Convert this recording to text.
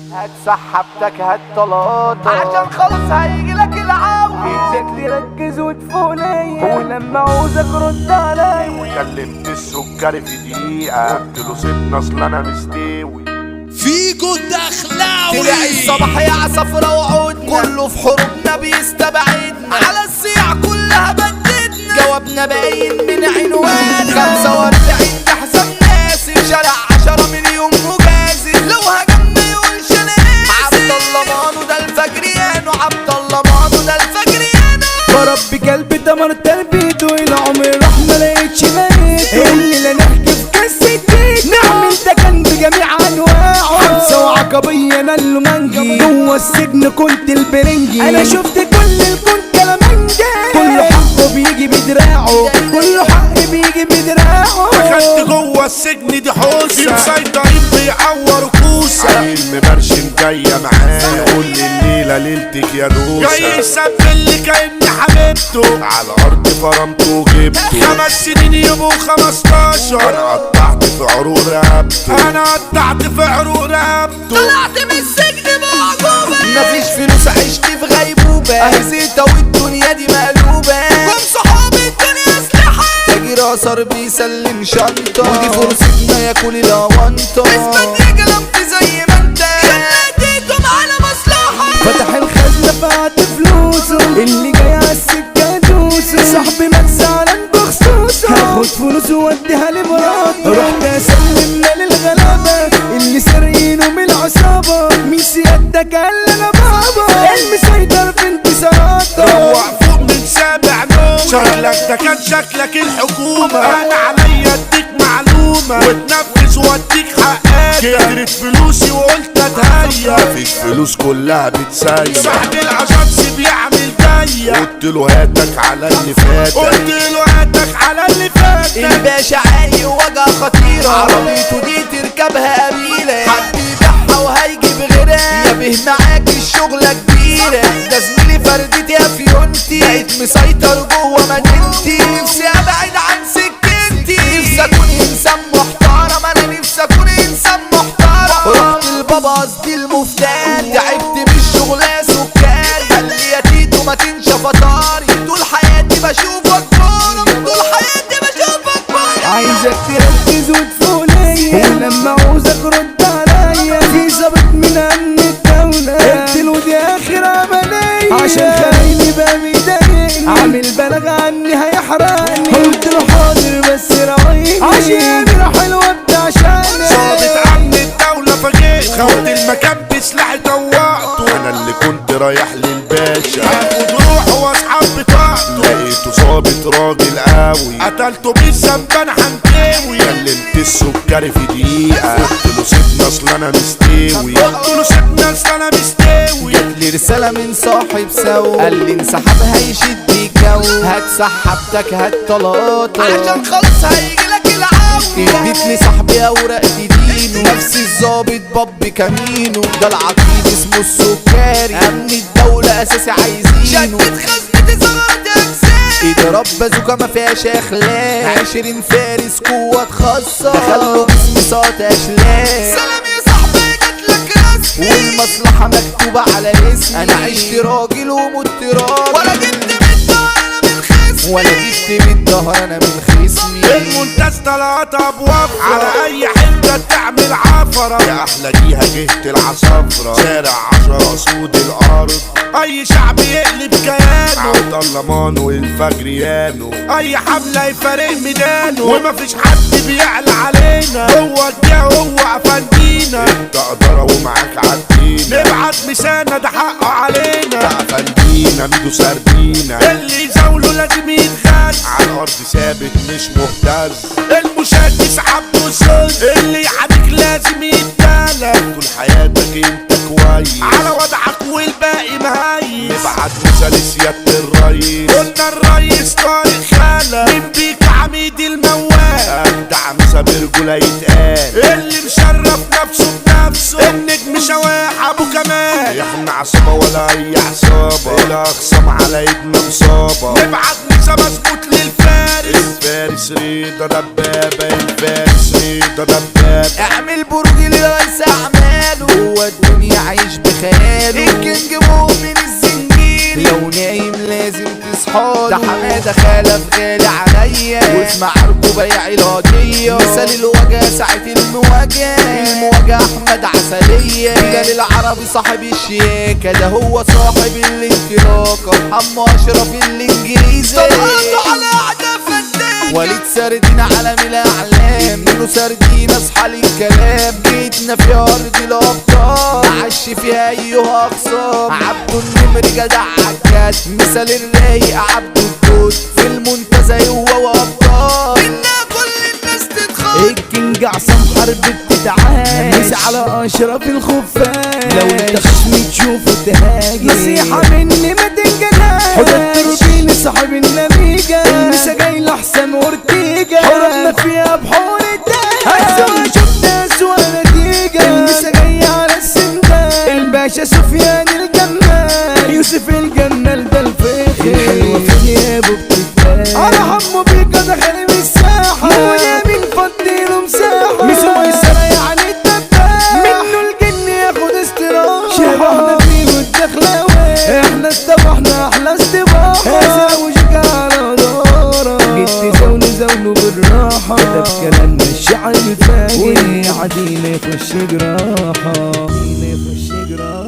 هتسحبتك هالطلاطة عشان خلاص هيجي لك العون ايدك تركز وتفوق ليا ولما عاوزك رد عليا كلمت السكري في دقيقة قلت له سيبنا اصل انا مستوي فيجو طلع الدخلاوي الصباح يا عصفرة وعودنا كله في حروبنا بيستبعدنا على السيع كلها بددنا جوابنا باين من عنوان 45 ده حساب ناسي شارع 10 مليون مجازي لو هجمنا يقول شناسي عبد الله مانو ده الفجريانو عبد الله مانو ده الفجريانو بربي قلبي دمر تربيته العمر راح ما لقيتش ميته اللي لا نحكي في قصة نعمل ده كان بجميع انواعه حبسه وعقبيه انا اللي منجي جوه السجن كنت البرنجي انا شفت كل الكون كلامنجي كل حقه بيجي بدراعه كل حق بيجي بدراعه دخلت جوه السجن دي حوسة مسيطرين بيعوروا كوسة عيل مبرشم جاية معاه يقول لي الليلة ليلتك يا روسة جاي يسبل لي كأني حبيبته على الأرض فرمته وجبته خمس سنين يبقوا خمستاشر أنا قطعت في عروق رقبته أنا قطعت في عروق رقبته طلعت من السجن معجوبة مفيش فلوس عشت في غيبوبة اهي زيطة والدنيا دي مقلوبة كم صحاب الدنيا اسلحة تاجر اثر بيسلم شنطة ودي فرصتنا ياكل الاونطة اثبت يا جلمت زي ما انت خليتكم على مصلحة فتح الخزنة فقعت فلوسه اللي جاي على السكة دوسه صاحبي مات زعلان بخصوصه هاخد فلوسه واديها لمراته رحت اسلمنا للغلابة اللي سارقينه من العصابة مين سيادتك قال لي انا بابا المسيطر في انتصاراته روح فوق من سابع نوم شكلك ده كان شكلك الحكومة أنا عليا أديك معلومة وتنفذ وأديك حقك كترت فلوسي وقلت أتهيأ مفيش فلوس كلها بتسيح صاحب الأجانس بيعمل جاية قلت له هاتك على اللي فاتك قلت له هاتك على اللي فاتك الباشا عايق وجع خطيرة عربيته دي تركبها قبيلة حد يبيعها وهيجي بغيرها يا به معاك الشغلة كبيرة ده زميلي فردتي يا فيونتي بقيت مسيطر جوه مدينتي نفسي ابعد عن سكتي نفسي اكون انسان محترم انا نفسي اكون انسان محترم رحت لبابا قصدي المفتان تعبت من الشغل يا سكان قال لي يا تيتو ما تنشى فطاري طول حياتي بشوفك بورم طول حياتي بشوفك بورم عايزك تركز وتفوق ليا ولما عاوزك رد عليا في ظابط من امن الدولة اقتله دي اخر عملية عشان خليني بقى بيضايقني عامل بلاغ عني هيحرقني قلت له حاضر بس راعيني عشان راح الواد عشاني صابت عني الدولة فجيت خدت المكان بسلاحي طوعته انا اللي كنت رايح للباشا هاخد روحه واصحاب بطاقته لقيته صابت راجل قوي قتلته بالذنب انا هنكوي كلمت السكري في دقيقة قلت له سيبنا اصل انا مستوي قلت له سيبنا اصل انا مستوي لي رسالة من صاحب سو قال لي انسحب هيشد الجو هات سحبتك هات طلاطة عشان خلاص هيجي لك العون اديت لي صاحبي اوراق تدينه نفس الظابط باب كمينه ده العقيد اسمه السكري امن الدولة اساسي عايزينه شدت خزنة زغرت اجسام اضرب بازوكا ما فيهاش اخلاق عشرين فارس قوة خاصة دخلوا جسمي صوت اشلاك سلام يا صاحبي جاتلك رسمي والمصلحة مكتوبة على اسمي انا عشت راجل ومت راجل ولا جبت من الظهر انا من خصمي ولا جبت من الظهر انا من خصمي المنتز طلعت ابواب على اي حته تعمل عفره يا احلى جيها جهه العصافره شارع عشرة سود الارض اي شعب يقلب كيانه عبد الله مانو الفجريانو اي حمله يفارق ميدانه ومفيش حد بيعلى علينا هو الجا هو افندينا انت قدره ومعاك عدينا نبعت مسانه ده حقه علينا ده افندينا ميدو سردينا اللي يزاوله لازم يتغاز على الارض ثابت مش مهتز المشاكس عبده الصوت اللي يعاديك لازم يتدلع طول حياتك انت كويس على وضعك والباقي مهيس نبعت مثال سيادة الرئيس قلنا الرئيس طارق خالة مين بيك عميد الموال ابدع مسا برجولة يتقال اللي مشرف نفسه بنفسه النجم شواح ابو كمال احنا عصابة ولا اي عصابة الاخصام على ايدنا مصابة نبعت مسا مظبوط للفارس الفارس ريضة دبابة الفارس ريضة دبابة اعمل برج لرئيس اعماله هو الدنيا مجال المواجهة احمد عسلية بلال العربي صاحب الشياكة ده هو صاحب الانطلاقة محمد اشرف الانجليزي طلعتوا على اعداء فدان وليد سردين عالم الاعلام منه سردين اصحى الكلام جيتنا في ارض الابطال معش فيها ايها اقسام عبده النمر جدع عكاد مثال الرايق عبده الدود في المنتزه هو وابطال منا كل الناس تتخاف الكينج عصام حرب بتتعاد مش على اشرف الخفاش لو انت خصمي تشوفه تهاجم نصيحة مني ما تنجناش حدى التروبيني صاحب النميجة المسا جاي لحسن اورتيجا حرمنا فيها بحور الدهب هسوا شفت اسوا نتيجة المسا جاي على السندان الباشا سفيان الجمال يوسف الجمال ده الفخر الحلوة في غيابه بتتبان على حمو بيكا دخل بالساحة مو يمين فضيله مساحة ميسو ميسرة يعني الدباح منه الجن ياخد استراحة شبهنا فيه الدخلاوي احنا استبحنا احلى استباحة ازرق وشك على دارة جيت زول زول بالراحة كتب كلامنا الشعر الفاجر واللي عدينا يخش جراحة عدينا يخش جراحة